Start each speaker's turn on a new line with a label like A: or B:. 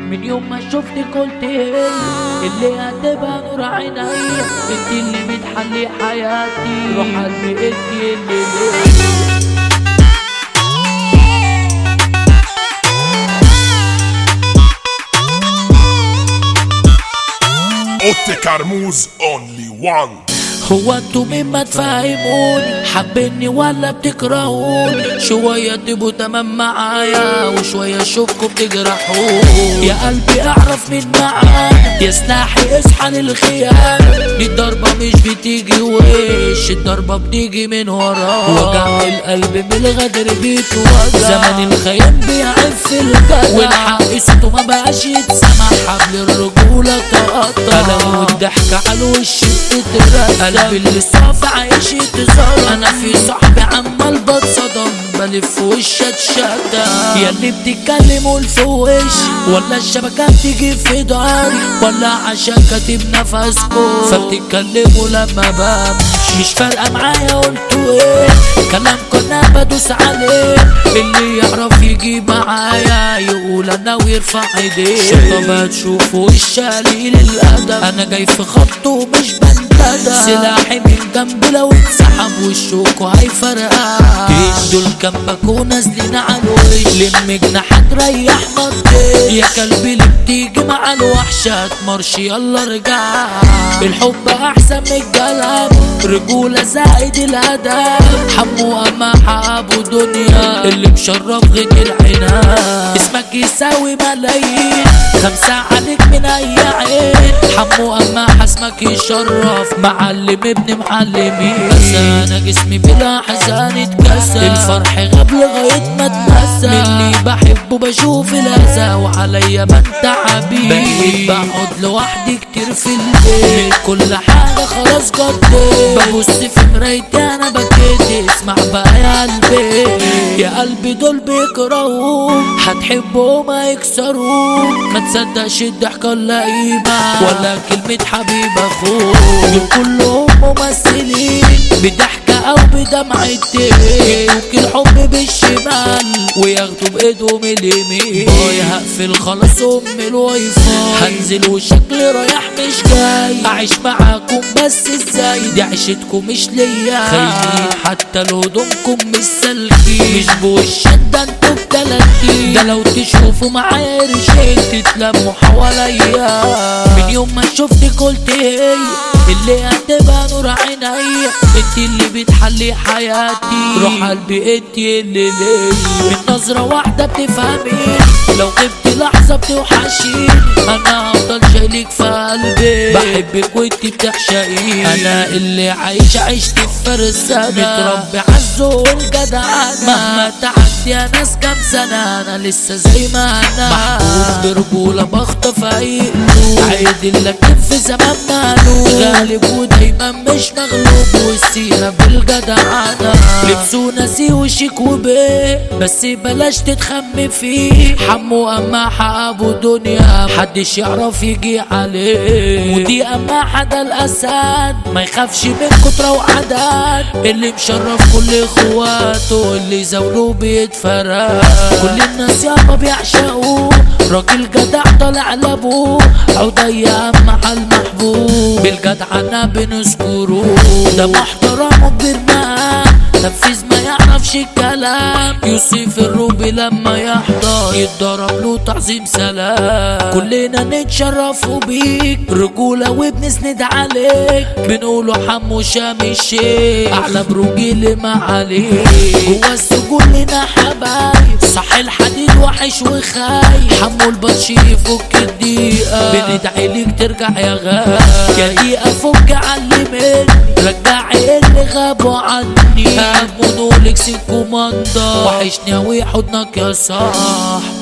A: من يوم ما شفتك قلت ايه اللي هتبقى نور عينيا انت اللي بتحلي حياتي روح قلبي انت اللي ليه
B: اوتي كرموز اونلي وان
A: هو انتوا مين ما تفهموني حابيني ولا بتكرهوني شوية تبقوا تمام معايا وشوية اشوفكم بتجرحوني يا قلبي اعرف مين معانا يا سلاحي اصحى للخيانة دي الضربة مش بتيجي وش الضربة بتيجي من ورا وجع القلب من الغدر بيتوجع زمن الخيال بيعف الجدع والحق صوته ما بقاش يتسمع حبل الرجولة تقطع لو الضحك على الوش بتترسم قلبي اللي صافي عايش يتزرع انا في صاحبي عمال بتصدم بلف وش اتشتى يا اللي بتتكلم قول في وشي ولا الشبكة بتيجي في ضهري ولا عشان كاتب نفسكم فبتتكلموا لما بمشي مش فارقة معايا قلتوا ايه كلام كنا بدوس عليه اللي يعرف يجي معايا يقول انا ويرفع ايديه شطة بتشوف وش قليل الادب انا جاي في خط ومش بنتدى سلاحي من جنبي لو اتسحب وشوكوا هيفرقع دول جنبك ونازلين على الوش لم جناحك ريح نطيت يا كلبي اللي بتيجي مع الوحشة تمرش يلا ارجع الحب احسن من الكلام رجولة زائد الادب حمو اما ابو دنيا اللي مشرف غير العناد اسمك يساوي ملايين خمسة عليك من اي عين حمو اما حسمك يشرف معلم ابن معلمين بس انا جسمي بلا حزان اتكسر الفرح غاب لغاية ما اتنسى من اللي بحبه بشوف الاذى وعليا ما انت حبيب بقيت بقعد لوحدي كتير في البيت من كل حاجة خلاص قضيت ببص في مرايتي انا بكيت اسمع بقى يا قلبي يا قلبي دول بيكرهوك هتحبه ما يكسروك ما تصدقش الضحكة اللئيمة ولا كلمة حبيب اخوك دول كلهم ممثلين بضحكة او بدمعة يدوك الحب بالشمال وياخدوا بايدهم اليمين اه هقفل خلاص ام الواي فاي هنزل وشكلي رايح مش جاي اعيش معاكم بس ازاي دي عيشتكم مش ليا خايفين حتى لو هدومكم مش سالكين مش بوشك ده انتوا بتلاتين ده لو تشوفوا معايا قرشين تتلموا حواليا من يوم ما شفتك قلت ايه اللي هتبقى نور عينيا انت اللي بتحلي حياتي روح قلبي انت اللي ليا من نظرة واحدة بتفهميني لو غبت لحظة بتوحشيني انا هفضل شايلك في قلبي بحبك وانت بتعشقيني انا اللي عايش عشت في فرسانة متربي عالذوق والجدعنة مهما تعدي يا ناس كام سنة انا لسه زي ما انا محبوب برجولة بخطف اي قلوب عيد لك في زمان مالوب غالب ودايما مش مغلوب والسيرة بالجدعنة لبسه ناسي وشيك وبيه بس بلاش تتخمي فيه حمو اما ابو دنيا محدش يعرف يجي عليه ودي اما حدا الاسد ما يخافش من كترة وعدد اللي مشرف كل اخواته اللي زاوله بيتفرق كل الناس يابا بيعشقوه راجل جدع طالع لابوه عضية مع المحبوب بالجدعنة بنذكره ده محترم وكبير مقام تنفيذ ما يعرفش الكلام يوسف الروبي لما يحضر يتضرب له تعظيم سلام كلنا نتشرف بيك رجولة وبنسند عليك بنقوله حمو شام الشيخ اعلى برجيل ما عليك جوا السجون لنا حبايب صح الحديد وحش وخايف حمو البطش يفك الدقيقة بندعي ليك ترجع يا غالي يا دقيقة فك علمني رجعي اللي غابوا عني همونولك سي كوماندا وحشني اوي حضنك يا صاح